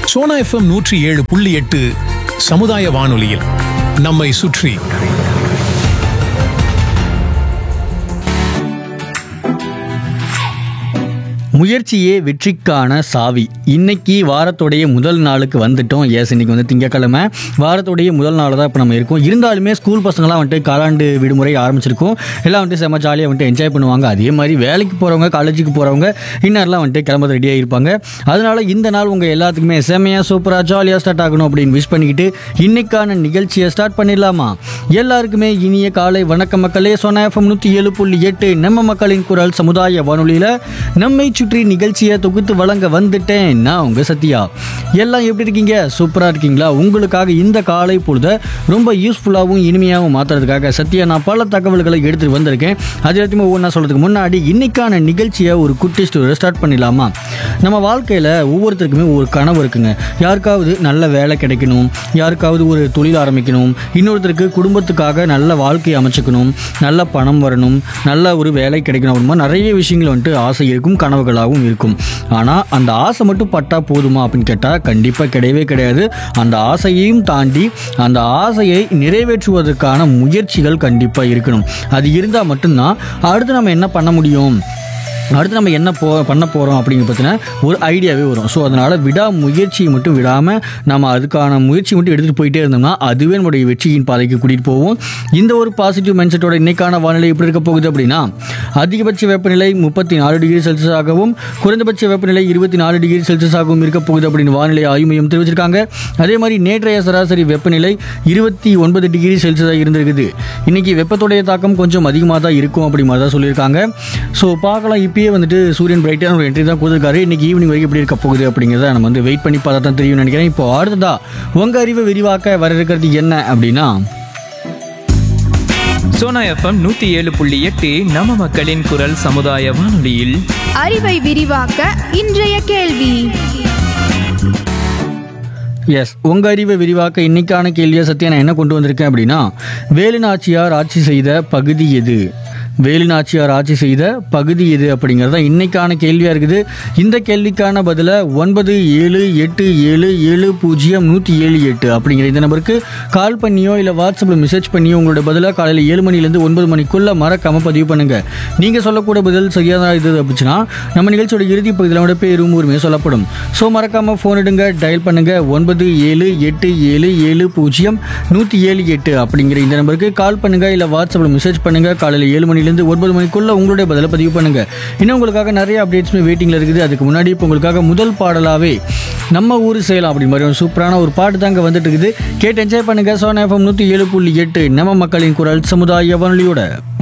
Sona FM நூற்றி ஏழு புள்ளி எட்டு சமுதாய வானொலியில் நம்மை சுற்றி முயற்சியே வெற்றிக்கான சாவி இன்னைக்கு வாரத்துடைய முதல் நாளுக்கு வந்துட்டோம் எஸ் இன்னைக்கு வந்து திங்கக்கிழமை வாரத்துடைய முதல் நாள் தான் இப்போ நம்ம இருக்கோம் இருந்தாலுமே ஸ்கூல் பசங்களாம் வந்துட்டு காலாண்டு விடுமுறை ஆரம்பிச்சிருக்கோம் எல்லாம் வந்துட்டு செம்ம ஜாலியாக வந்துட்டு என்ஜாய் பண்ணுவாங்க அதே மாதிரி வேலைக்கு போகிறவங்க காலேஜுக்கு போகிறவங்க இன்னர்லாம் வந்துட்டு கிளம்ப ரெடியாக இருப்பாங்க அதனால இந்த நாள் உங்கள் எல்லாத்துக்குமே செம்மையாக சூப்பராக ஜாலியாக ஸ்டார்ட் ஆகணும் அப்படின்னு விஷ் பண்ணிக்கிட்டு இன்னைக்கான நிகழ்ச்சியை ஸ்டார்ட் பண்ணிடலாமா எல்லாருக்குமே இனிய காலை வணக்கம் மக்களே சொன்ன எஃப்எம் நூற்றி ஏழு புள்ளி எட்டு நம்ம மக்களின் குரல் சமுதாய வானொலியில் நம்மை சுற்றி நிகழ்ச்சியை தொகுத்து வழங்க வந்துட்டேன் நான் உங்க சத்யா எல்லாம் எப்படி இருக்கீங்க சூப்பராக இருக்கீங்களா உங்களுக்காக இந்த காலை பொழுத ரொம்ப யூஸ்ஃபுல்லாகவும் இனிமையாகவும் மாற்றுறதுக்காக சத்யா நான் பல தகவல்களை எடுத்துகிட்டு வந்திருக்கேன் அது எல்லாத்தையுமே ஒவ்வொன்றா சொல்கிறதுக்கு முன்னாடி இன்னைக்கான நிகழ்ச்சியை ஒரு குட்டி ஸ்டோரி ஸ்டார்ட் பண்ணிடலாமா நம்ம வாழ்க்கையில் ஒவ்வொருத்தருக்குமே ஒரு கனவு இருக்குங்க யாருக்காவது நல்ல வேலை கிடைக்கணும் யாருக்காவது ஒரு தொழில் ஆரம்பிக்கணும் இன்னொருத்தருக்கு குடும்பத்துக்காக நல்ல வாழ்க்கை அமைச்சுக்கணும் நல்ல பணம் வரணும் நல்ல ஒரு வேலை கிடைக்கணும் அப்படிமா நிறைய விஷயங்கள் வந்துட்டு ஆசை இருக்கும் கனவுகளாகவும் இருக்கும் ஆனால் அந்த ஆசை மட்டும் பட்டா போதுமா அப்படின்னு கேட்டால் கண்டிப்பாக கிடையவே கிடையாது அந்த ஆசையையும் தாண்டி அந்த ஆசையை நிறைவேற்றுவதற்கான முயற்சிகள் கண்டிப்பாக இருக்கணும் அது இருந்தால் மட்டும்தான் அடுத்து நம்ம என்ன பண்ண முடியும் அடுத்து நம்ம என்ன போ பண்ண போகிறோம் அப்படிங்க பார்த்தீங்கன்னா ஒரு ஐடியாவே வரும் ஸோ அதனால் விடா முயற்சியை மட்டும் விடாமல் நம்ம அதுக்கான முயற்சி மட்டும் எடுத்துகிட்டு போயிட்டே இருந்தோம்னா அதுவே நம்முடைய வெற்றியின் பாதைக்கு கூட்டிகிட்டு போவோம் இந்த ஒரு பாசிட்டிவ் மைண்ட் செட்டோட இன்னைக்கான வானிலை எப்படி இருக்க போகுது அப்படின்னா அதிகபட்ச வெப்பநிலை முப்பத்தி நாலு டிகிரி செல்சியஸாகவும் குறைந்தபட்ச வெப்பநிலை இருபத்தி நாலு டிகிரி செல்சியஸாகவும் இருக்க போகுது அப்படின்னு வானிலை ஆய்வு மையம் தெரிவிச்சிருக்காங்க அதே மாதிரி நேற்றைய சராசரி வெப்பநிலை இருபத்தி ஒன்பது டிகிரி செல்சியஸாக இருந்திருக்குது இன்னைக்கு வெப்பத்துடைய தாக்கம் கொஞ்சம் அதிகமாக தான் இருக்கும் அப்படி மாதிரி தான் சொல்லியிருக்காங்க ஸோ பார்க்கலாம் இப்பயே வந்துட்டு சூரியன் பிரைட்டான ஒரு என்ட்ரி தான் கொடுத்துருக்காரு இன்னைக்கு ஈவினிங் வரைக்கும் எப்படி இருக்க போகுது அப்படிங்கிறத நம்ம வந்து வெயிட் பண்ணி பார்த்தா தான் தெரியும்னு நினைக்கிறேன் இப்போ அடுத்ததா உங்கள் அறிவை விரிவாக்க வர இருக்கிறது என்ன அப்படின்னா சோனா எஃப்எம் நூத்தி ஏழு புள்ளி எட்டு நம்ம மக்களின் குரல் சமுதாய வானொலியில் அறிவை விரிவாக்க இன்றைய கேள்வி எஸ் உங்கள் அறிவை விரிவாக்க இன்னைக்கான கேள்வியை சத்தியா நான் என்ன கொண்டு வந்திருக்கேன் அப்படின்னா வேலு நாச்சியார் ஆட்சி செய்த பகுதி எது வேலு நாச்சியார் ஆட்சி செய்த பகுதி எது அப்படிங்கிறது தான் இன்னைக்கான கேள்வியாக இருக்குது இந்த கேள்விக்கான பதிலை ஒன்பது ஏழு எட்டு ஏழு ஏழு பூஜ்ஜியம் நூற்றி ஏழு எட்டு அப்படிங்கிற இந்த நம்பருக்கு கால் பண்ணியோ இல்லை வாட்ஸ்அப்பில் மெசேஜ் பண்ணியோ உங்களோட பதிலாக காலையில் ஏழு மணிலேருந்து ஒன்பது மணிக்குள்ளே மறக்காம பதிவு பண்ணுங்கள் நீங்கள் சொல்லக்கூடிய பதில் சரியாக இது அப்படிச்சுன்னா நம்ம நிகழ்ச்சியோட இறுதி பகுதியில் நம்மளோட பேரும் ஊருமே சொல்லப்படும் ஸோ மறக்காமல் ஃபோன் எடுங்க டயல் பண்ணுங்க ஒன்பது ஏழு எட்டு ஏழு ஏழு பூஜ்ஜியம் நூற்றி ஏழு எட்டு அப்படிங்கிற இந்த நம்பருக்கு கால் பண்ணுங்க இல்லை வாட்ஸ்அப்பில் மெசேஜ் பண்ணுங்க காலையில் ஏழு மணிலேருந்து ஒன்பது மணிக்குள்ள உங்களுடைய பதிலை பதிவு பண்ணுங்க இன்னும் உங்களுக்காக நிறைய அப்டேட்ஸுமே வெயிட்டிங்கில் இருக்குது அதுக்கு முன்னாடி இப்போ உங்களுக்காக முதல் பாடலாவே நம்ம ஊர் செய்யலாம் அப்படி மாதிரி ஒரு சூப்பரான ஒரு பாட்டு தாங்க வந்துட்டு இருக்குது கேட்டு என்ஜாய் பண்ணுங்க சோனா எஃப்எம் நூற்றி ஏழு புள்ளி எட்டு நம்ம மக்களின் குரல் சமுதாய வானொலியோட